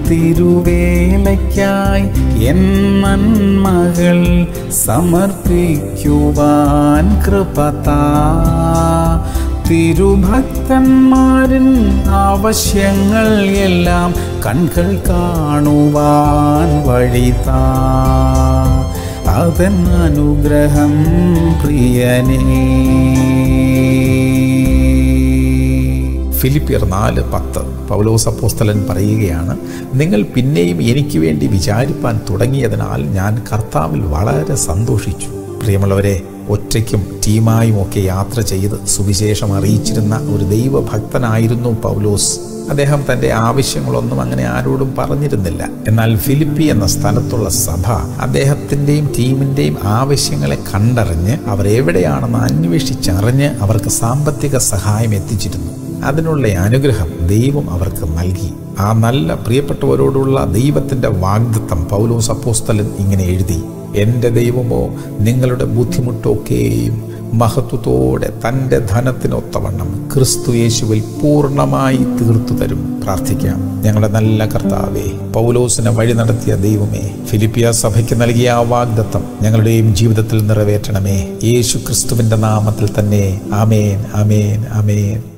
തിരുവേലയ്ക്കായി N നന്മകൾ സമർപ്പിക്കുവാൻ കൃപതാ തിരുഭക്തന്മാരിൻ ആവശ്യങ്ങൾ എല്ലാം കൺകൾ കാണുവാൻ വഴിതാ അതൻ അനുഗ്രഹം പ്രിയനേ ഫിലിപ്പിയർ നാല് പത്ത് പൗലോസ് അപ്പോസ്തലൻ പറയുകയാണ് നിങ്ങൾ പിന്നെയും എനിക്ക് വേണ്ടി വിചാരിപ്പാൻ തുടങ്ങിയതിനാൽ ഞാൻ കർത്താവിൽ വളരെ സന്തോഷിച്ചു പ്രിയമുള്ളവരെ ഒറ്റയ്ക്കും ടീമായും ഒക്കെ യാത്ര ചെയ്ത് സുവിശേഷം അറിയിച്ചിരുന്ന ഒരു ദൈവഭക്തനായിരുന്നു പൗലോസ് അദ്ദേഹം തൻ്റെ ആവശ്യങ്ങളൊന്നും അങ്ങനെ ആരോടും പറഞ്ഞിരുന്നില്ല എന്നാൽ ഫിലിപ്പി എന്ന സ്ഥലത്തുള്ള സഭ അദ്ദേഹത്തിൻ്റെയും ടീമിൻ്റെയും ആവശ്യങ്ങളെ കണ്ടറിഞ്ഞ് അവർ എവിടെയാണെന്ന് അന്വേഷിച്ചറിഞ്ഞ് അവർക്ക് സാമ്പത്തിക സഹായം എത്തിച്ചിരുന്നു അതിനുള്ള അനുഗ്രഹം ദൈവം അവർക്ക് നൽകി ആ നല്ല പ്രിയപ്പെട്ടവരോടുള്ള ദൈവത്തിൻ്റെ വാഗ്ദത്തം പൗലോസ് അപ്പോസ്തലൻ ഇങ്ങനെ എഴുതി എൻ്റെ ദൈവമോ നിങ്ങളുടെ ബുദ്ധിമുട്ടൊക്കെയും മഹത്വത്തോടെ തൻ്റെ ധനത്തിനൊത്തവണ്ണം ക്രിസ്തു യേശുവിൽ പൂർണ്ണമായി തീർത്തു തരും പ്രാർത്ഥിക്കാം ഞങ്ങളുടെ നല്ല കർത്താവേ പൗലോസിനെ വഴി നടത്തിയ ദൈവമേ ഫിലിപ്പിയ സഭയ്ക്ക് നൽകിയ ആ വാഗ്ദത്തം ഞങ്ങളുടെയും ജീവിതത്തിൽ നിറവേറ്റണമേ യേശു ക്രിസ്തുവിൻ്റെ നാമത്തിൽ തന്നെ ആമേൻ ആമേൻ ആമേൻ